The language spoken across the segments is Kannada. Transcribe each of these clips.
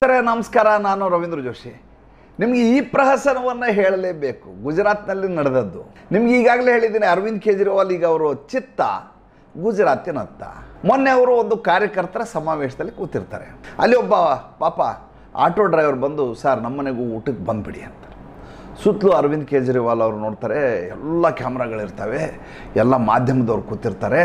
ಸರ್ ನಮಸ್ಕಾರ ನಾನು ರವೀಂದ್ರ ಜೋಶಿ ನಿಮಗೆ ಈ ಪ್ರಹಸನವನ್ನು ಹೇಳಲೇಬೇಕು ಗುಜರಾತ್ನಲ್ಲಿ ನಡೆದದ್ದು ನಿಮ್ಗೆ ಈಗಾಗಲೇ ಹೇಳಿದ್ದೀನಿ ಅರವಿಂದ್ ಕೇಜ್ರಿವಾಲ್ ಈಗ ಅವರು ಚಿತ್ತ ಗುಜರಾತಿನತ್ತ ಮೊನ್ನೆ ಅವರು ಒಂದು ಕಾರ್ಯಕರ್ತರ ಸಮಾವೇಶದಲ್ಲಿ ಕೂತಿರ್ತಾರೆ ಅಲ್ಲಿ ಒಬ್ಬ ಪಾಪ ಆಟೋ ಡ್ರೈವರ್ ಬಂದು ಸರ್ ನಮ್ಮನೆಗೂ ಊಟಕ್ಕೆ ಬಂದುಬಿಡಿ ಅಂತ ಸುತ್ತಲೂ ಅರವಿಂದ್ ಕೇಜ್ರಿವಾಲ್ ಅವರು ನೋಡ್ತಾರೆ ಎಲ್ಲ ಕ್ಯಾಮ್ರಾಗಳಿರ್ತವೆ ಎಲ್ಲ ಮಾಧ್ಯಮದವ್ರು ಕೂತಿರ್ತಾರೆ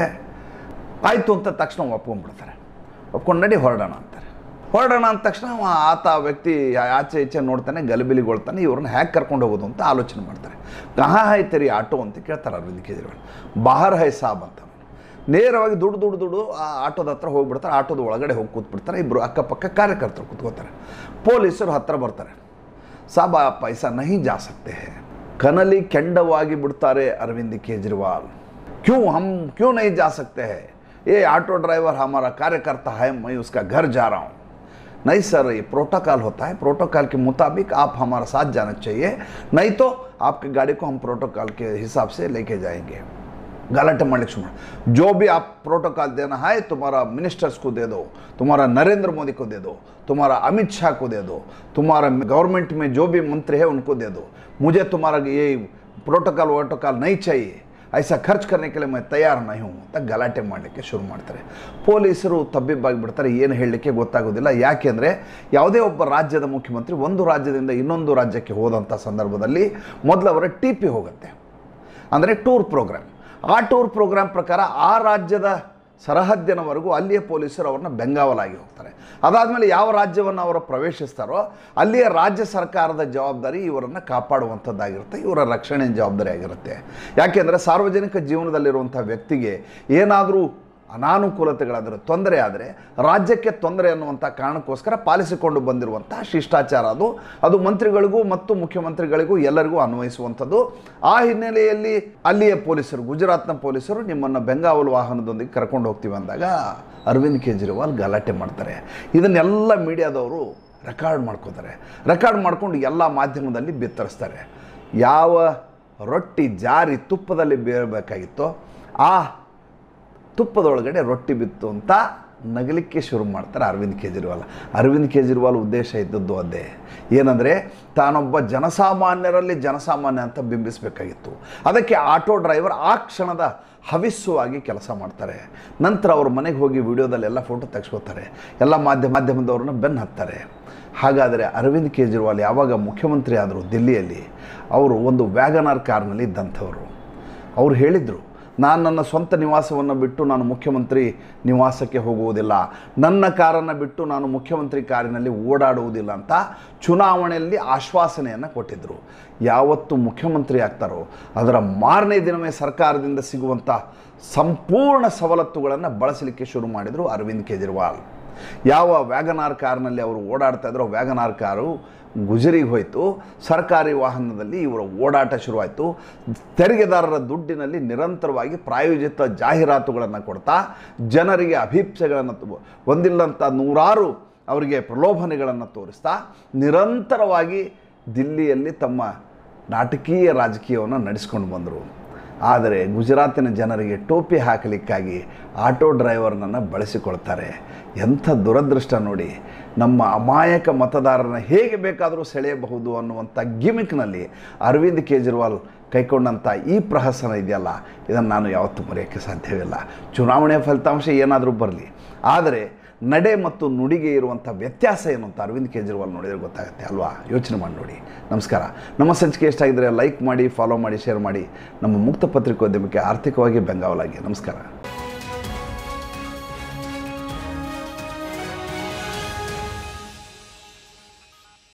ಆಯಿತು ಅಂತ ತಕ್ಷಣ ಒಪ್ಕೊಂಡ್ಬಿಡ್ತಾರೆ ಒಪ್ಕೊಂಡು ನಡಿ ಹೊರಡೋಣ ಅಂತಾರೆ ಹೊರಡೋಣ ಅಂದ ತಕ್ಷಣ ಅವ ಆತ ವ್ಯಕ್ತಿ ಆಚೆ ಈಚೆ ನೋಡ್ತಾನೆ ಗಲಿಬಿಲಿಗೊಳ್ತಾನೆ ಇವ್ರನ್ನ ಹ್ಯಾಕ್ ಕರ್ಕೊಂಡು ಹೋಗೋದು ಅಂತ ಆಲೋಚನೆ ಮಾಡ್ತಾರೆ ಕಹಾ ಹೈ ತೆರಿ ಆಟೋ ಅಂತ ಕೇಳ್ತಾರೆ ಅರವಿಂದ್ ಕೇಜ್ರಿವಾಲ್ ಬಾಹರ್ ಹೈ ಸಾಬ್ ಅಂತ ನೇರವಾಗಿ ದುಡ್ಡು ದುಡ್ಡು ದುಡ್ಡು ಆ ಆಟೋದ ಹತ್ರ ಹೋಗ್ಬಿಡ್ತಾರೆ ಆಟೋದ ಒಳಗಡೆ ಹೋಗಿ ಕೂತ್ಬಿಡ್ತಾರೆ ಇಬ್ಬರು ಅಕ್ಕಪಕ್ಕ ಕಾರ್ಯಕರ್ತರು ಕೂತ್ಕೋತಾರೆ ಪೊಲೀಸರು ಹತ್ರ ಬರ್ತಾರೆ ಸಾಬ್ ಆ ಪೈಸಾ ನಹಿ ಜಾ ಸಕ್ತೆ ಹೈ ಕನಲಿ ಕೆಂಡವಾಗಿ ಬಿಡ್ತಾರೆ ಅರವಿಂದ್ ಕೇಜ್ರಿವಾಲ್ क्यों हम क्यों नहीं जा सकते हैं ये ऑटो ड्राइवर हमारा कार्यकर्ता है मैं उसका घर जा रहा हूँ नहीं सर ये प्रोटोकॉल होता है प्रोटोकॉल के मुताबिक आप हमारा साथ जाना चाहिए नहीं तो आपकी गाड़ी को हम प्रोटोकॉल के हिसाब से लेके जाएंगे गलत मलिक सुना जो भी आप प्रोटोकॉल देना है तुम्हारा मिनिस्टर्स को दे दो तुम्हारा नरेंद्र मोदी को दे दो तुम्हारा अमित शाह को दे दो तुम्हारा गवर्नमेंट में जो भी मंत्री है उनको दे दो मुझे तुम्हारा ये प्रोटोकॉल वोटोकॉल नहीं चाहिए ಐಸಾ ಖರ್ಚು करने के लिए मैं तैयार नहीं हूँ ಅಂತ ಗಲಾಟೆ ಮಾಡಲಿಕ್ಕೆ ಶುರು ಮಾಡ್ತಾರೆ ಪೊಲೀಸರು ತಬ್ಬಿಬ್ಬಾಗಿಬಿಡ್ತಾರೆ ಏನು ಹೇಳಲಿಕ್ಕೆ ಗೊತ್ತಾಗೋದಿಲ್ಲ ಯಾಕೆಂದರೆ ಯಾವುದೇ ಒಬ್ಬ ರಾಜ್ಯದ ಮುಖ್ಯಮಂತ್ರಿ ಒಂದು ರಾಜ್ಯದಿಂದ ಇನ್ನೊಂದು ರಾಜ್ಯಕ್ಕೆ ಹೋದಂಥ ಸಂದರ್ಭದಲ್ಲಿ ಮೊದಲು ಅವರ ಟಿ ಪಿ ಹೋಗುತ್ತೆ ಅಂದರೆ ಟೂರ್ ಪ್ರೋಗ್ರಾಮ್ ಆ ಟೂರ್ ಪ್ರೋಗ್ರಾಮ್ ಪ್ರಕಾರ ಆ ರಾಜ್ಯದ ಸರಹದ್ದಿನವರೆಗೂ ಅಲ್ಲಿಯ ಪೊಲೀಸರು ಅವ್ರನ್ನ ಬೆಂಗಾವಲಾಗಿ ಹೋಗ್ತಾರೆ ಅದಾದಮೇಲೆ ಯಾವ ರಾಜ್ಯವನ್ನು ಅವರು ಪ್ರವೇಶಿಸ್ತಾರೋ ಅಲ್ಲಿಯ ರಾಜ್ಯ ಸರ್ಕಾರದ ಜವಾಬ್ದಾರಿ ಇವರನ್ನು ಕಾಪಾಡುವಂಥದ್ದಾಗಿರುತ್ತೆ ಇವರ ರಕ್ಷಣೆ ಜವಾಬ್ದಾರಿ ಆಗಿರುತ್ತೆ ಯಾಕೆಂದರೆ ಸಾರ್ವಜನಿಕ ಜೀವನದಲ್ಲಿರುವಂಥ ವ್ಯಕ್ತಿಗೆ ಏನಾದರೂ ಅನಾನುಕೂಲತೆಗಳಾದರೆ ತೊಂದರೆ ಆದರೆ ರಾಜ್ಯಕ್ಕೆ ತೊಂದರೆ ಅನ್ನುವಂಥ ಕಾರಣಕ್ಕೋಸ್ಕರ ಪಾಲಿಸಿಕೊಂಡು ಬಂದಿರುವಂಥ ಶಿಷ್ಟಾಚಾರ ಅದು ಅದು ಮಂತ್ರಿಗಳಿಗೂ ಮತ್ತು ಮುಖ್ಯಮಂತ್ರಿಗಳಿಗೂ ಎಲ್ಲರಿಗೂ ಅನ್ವಯಿಸುವಂಥದ್ದು ಆ ಹಿನ್ನೆಲೆಯಲ್ಲಿ ಅಲ್ಲಿಯ ಪೊಲೀಸರು ಗುಜರಾತ್ನ ಪೊಲೀಸರು ನಿಮ್ಮನ್ನು ಬೆಂಗಾವಲು ವಾಹನದೊಂದಿಗೆ ಕರ್ಕೊಂಡು ಹೋಗ್ತೀವಿ ಅಂದಾಗ ಅರವಿಂದ್ ಕೇಜ್ರಿವಾಲ್ ಗಲಾಟೆ ಮಾಡ್ತಾರೆ ಇದನ್ನೆಲ್ಲ ಮೀಡಿಯಾದವರು ರೆಕಾರ್ಡ್ ಮಾಡ್ಕೋತಾರೆ ರೆಕಾರ್ಡ್ ಮಾಡ್ಕೊಂಡು ಎಲ್ಲ ಮಾಧ್ಯಮದಲ್ಲಿ ಬಿತ್ತರಿಸ್ತಾರೆ ಯಾವ ರೊಟ್ಟಿ ಜಾರಿ ತುಪ್ಪದಲ್ಲಿ ಬೇರಬೇಕಾಗಿತ್ತೋ ಆ ತುಪ್ಪದೊಳಗಡೆ ರೊಟ್ಟಿ ಬಿತ್ತು ಅಂತ ನಗಲಿಕ್ಕೆ ಶುರು ಮಾಡ್ತಾರೆ ಅರವಿಂದ್ ಕೇಜ್ರಿವಾಲ್ ಅರವಿಂದ್ ಕೇಜ್ರಿವಾಲ್ ಉದ್ದೇಶ ಇದ್ದದ್ದು ಅದೇ ಏನಂದರೆ ತಾನೊಬ್ಬ ಜನಸಾಮಾನ್ಯರಲ್ಲಿ ಜನಸಾಮಾನ್ಯ ಅಂತ ಬಿಂಬಿಸಬೇಕಾಗಿತ್ತು ಅದಕ್ಕೆ ಆಟೋ ಡ್ರೈವರ್ ಆ ಕ್ಷಣದ ಹವಿಸ್ಸುವಾಗಿ ಕೆಲಸ ಮಾಡ್ತಾರೆ ನಂತರ ಅವ್ರ ಮನೆಗೆ ಹೋಗಿ ವಿಡಿಯೋದಲ್ಲೆಲ್ಲ ಫೋಟೋ ತೆಗೆಸ್ಕೋತಾರೆ ಎಲ್ಲ ಮಾಧ್ಯಮ ಮಾಧ್ಯಮದವ್ರನ್ನ ಬೆನ್ನು ಹತ್ತಾರೆ ಹಾಗಾದರೆ ಅರವಿಂದ್ ಕೇಜ್ರಿವಾಲ್ ಯಾವಾಗ ಮುಖ್ಯಮಂತ್ರಿ ಆದರು ದಿಲ್ಲಿಯಲ್ಲಿ ಅವರು ಒಂದು ವ್ಯಾಗನಾರ್ ಕಾರ್ನಲ್ಲಿ ಇದ್ದಂಥವರು ಅವ್ರು ಹೇಳಿದರು ನಾನು ನನ್ನ ಸ್ವಂತ ನಿವಾಸವನ್ನು ಬಿಟ್ಟು ನಾನು ಮುಖ್ಯಮಂತ್ರಿ ನಿವಾಸಕ್ಕೆ ಹೋಗುವುದಿಲ್ಲ ನನ್ನ ಕಾರನ್ನು ಬಿಟ್ಟು ನಾನು ಮುಖ್ಯಮಂತ್ರಿ ಕಾರಿನಲ್ಲಿ ಓಡಾಡುವುದಿಲ್ಲ ಅಂತ ಚುನಾವಣೆಯಲ್ಲಿ ಆಶ್ವಾಸನೆಯನ್ನು ಕೊಟ್ಟಿದ್ದರು ಯಾವತ್ತು ಮುಖ್ಯಮಂತ್ರಿ ಆಗ್ತಾರೋ ಅದರ ಮಾರನೇ ದಿನವೇ ಸರ್ಕಾರದಿಂದ ಸಿಗುವಂಥ ಸಂಪೂರ್ಣ ಸವಲತ್ತುಗಳನ್ನು ಬಳಸಲಿಕ್ಕೆ ಶುರು ಮಾಡಿದರು ಅರವಿಂದ್ ಕೇಜ್ರಿವಾಲ್ ಯಾವ ವ್ಯಾಗನಾರ್ ಕಾರ್ನಲ್ಲಿ ಅವರು ಓಡಾಡ್ತಾ ಇದ್ರೋ ವ್ಯಾಗನಾರ್ ಕಾರು ಗುಜರಿಗೆ ಹೋಯಿತು ಸರ್ಕಾರಿ ವಾಹನದಲ್ಲಿ ಇವರ ಓಡಾಟ ಶುರುವಾಯಿತು ತೆರಿಗೆದಾರರ ದುಡ್ಡಿನಲ್ಲಿ ನಿರಂತರವಾಗಿ ಪ್ರಾಯೋಜಿತ ಜಾಹೀರಾತುಗಳನ್ನು ಕೊಡ್ತಾ ಜನರಿಗೆ ಅಭೀಪ್ಸೆಗಳನ್ನು ಒಂದಿಲ್ಲಂಥ ನೂರಾರು ಅವರಿಗೆ ಪ್ರಲೋಭನೆಗಳನ್ನು ತೋರಿಸ್ತಾ ನಿರಂತರವಾಗಿ ದಿಲ್ಲಿಯಲ್ಲಿ ತಮ್ಮ ನಾಟಕೀಯ ರಾಜಕೀಯವನ್ನು ನಡೆಸ್ಕೊಂಡು ಬಂದರು ಆದರೆ ಗುಜರಾತಿನ ಜನರಿಗೆ ಟೋಪಿ ಹಾಕಲಿಕ್ಕಾಗಿ ಆಟೋ ಡ್ರೈವರ್ನನ್ನು ಬಳಸಿಕೊಳ್ತಾರೆ ಎಂಥ ದುರದೃಷ್ಟ ನೋಡಿ ನಮ್ಮ ಅಮಾಯಕ ಮತದಾರರನ್ನ ಹೇಗೆ ಬೇಕಾದರೂ ಸೆಳೆಯಬಹುದು ಅನ್ನುವಂಥ ಗಿಮಿಕ್ನಲ್ಲಿ ಅರವಿಂದ್ ಕೇಜ್ರಿವಾಲ್ ಕೈಕೊಂಡಂಥ ಈ ಪ್ರಹಸನ ಇದೆಯಲ್ಲ ಇದನ್ನು ನಾನು ಯಾವತ್ತೂ ಮರೆಯೋಕ್ಕೆ ಸಾಧ್ಯವಿಲ್ಲ ಚುನಾವಣೆಯ ಫಲಿತಾಂಶ ಏನಾದರೂ ಬರಲಿ ಆದರೆ ನಡೆ ಮತ್ತು ನುಡಿಗೆ ಇರುವಂಥ ವ್ಯತ್ಯಾಸ ಏನು ಅಂತ ಅರವಿಂದ್ ಕೇಜ್ರಿವಾಲ್ ನೋಡಿದರೆ ಗೊತ್ತಾಗುತ್ತೆ ಅಲ್ವಾ ಯೋಚನೆ ಮಾಡಿ ನೋಡಿ ನಮಸ್ಕಾರ ನಮ್ಮ ಸಂಚಿಕೆ ಎಷ್ಟಾಗಿದ್ದರೆ ಲೈಕ್ ಮಾಡಿ ಫಾಲೋ ಮಾಡಿ ಶೇರ್ ಮಾಡಿ ನಮ್ಮ ಮುಕ್ತ ಪತ್ರಿಕೋದ್ಯಮಕ್ಕೆ ಆರ್ಥಿಕವಾಗಿ ಬೆಂಗಾವಲಾಗಿ ನಮಸ್ಕಾರ